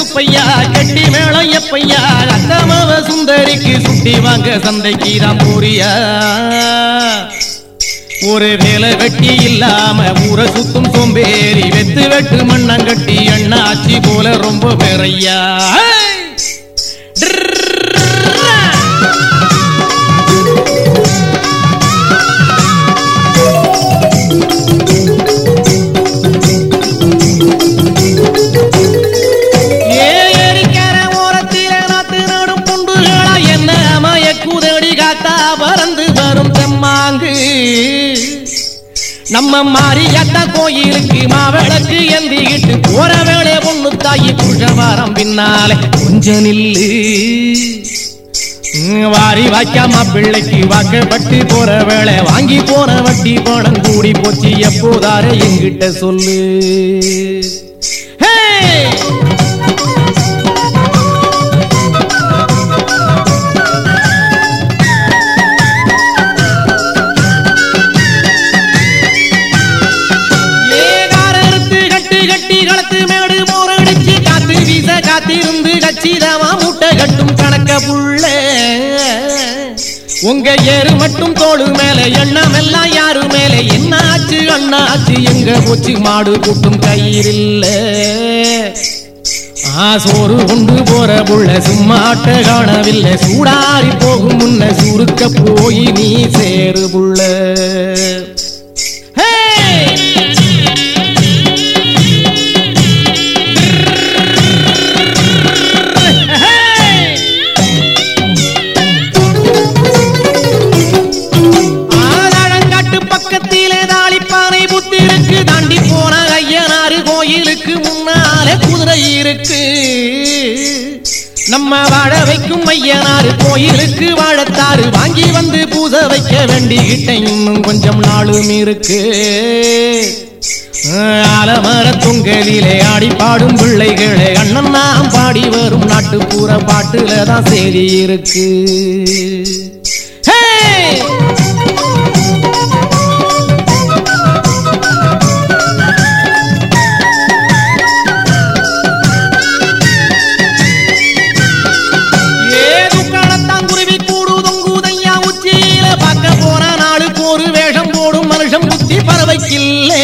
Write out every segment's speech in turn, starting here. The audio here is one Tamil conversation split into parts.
சுப்பையா கட்டி மேளம் எப்பையா அத்தமவ சுந்தரிக்கு சுட்டி வாங்க சந்தைக்கு தான் போறியா ஒரு வேலை வெட்டி இல்லாம ஊரை சுத்தும் சோம்பேறி வெத்து வெட்டு மண்ணங்கட்டி அண்ணாச்சி போல ரொம்ப பெறையா ஏரிக்கர ஓரத்தில நாத்து நடும் புண்டுகளா என்ன மய குதடி காத்தா பறந்து வரும் தெம்மாங்கு நம்ம மாரியாத்தா கோயிலுக்கு மாவிளக்கு எந்திக்கிட்டு போற வேளை பொண்ணு தாயி புழவாரம் பின்னாலே கொஞ்ச நில்லு ம், வாரி வாய்க்காம பிள்ளைக்கு வாக்கப்பட்டு போற வேளை வாங்கி போன வட்டி பணம் கூடி போச்சு எப்போதார என்கிட்ட சொல்லு ஹே ஏகாரத்து கட்டு கட்டி களத்து மேடு மோரடிச்சு காத்து வீச காத்திருந்து கச்சிதமா மூட்டை கட்டும் கணக்க புள்ள உங்க ஏறு மட்டும் தோடு மேல எண்ணம் எல்லாம் யாரு மேல என்ன ஆச்சு அண்ணா ஆச்சு எங்க போச்சு மாடு கூட்டும் கயிறில்ல ஆ சோறு கொண்டு போற புள்ள சும்மாட்ட காணவில்லை சூடாரி போகும் முன்ன சுருக்க போய் நீ சேரு புள்ள ஹே ஆதாரங்காட்டு பக்கத்திலே தாளிப்பானை புத்தி இருக்கு தாண்டி போன ஐயனாறு கோயிலுக்கு முன்னாலே குதிரை இருக்கு நம்ம வாழ வைக்கும் ஐயனாறு கோயிலுக்கு வாழத்தாறு வாங்கி வந்து பூசை வைக்க வேண்டிக்கிட்ட இன்னும் கொஞ்சம் நாளும் இருக்கு ஆலமர தொங்கலிலே ஆடி பாடும் பிள்ளைகளே அண்ணன் நாம் பாடி வரும் நாட்டுப்புற பாட்டுல தான் செய்தி இருக்கு Hey! ஏது களத்தான் குருவி கூடுதும் கூதையா உச்சியில பார்க்க போன நாளுக்கு ஒரு வேஷம் போடும் மனுஷன் புத்தி பறவைக்கில்லே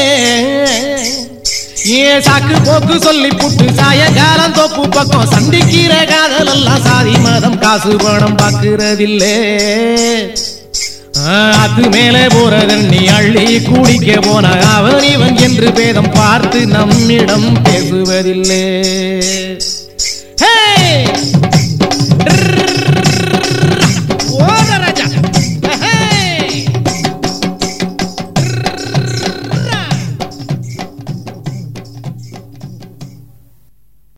ஏ சாக்கு போக்கு சொல்லி புட்டு சாயங்காலம் தோப்பு பக்கம் சந்திக்கிற காதல் எல்லாம் சாதி மதம் காசு பணம் பார்க்கிறதில்லே அது மேலே போறதண்ணி அள்ளி குடிக்க போன அவன் இவன் என்று பேதம் பார்த்து நம்மிடம் பேசுவதில்லை Hey!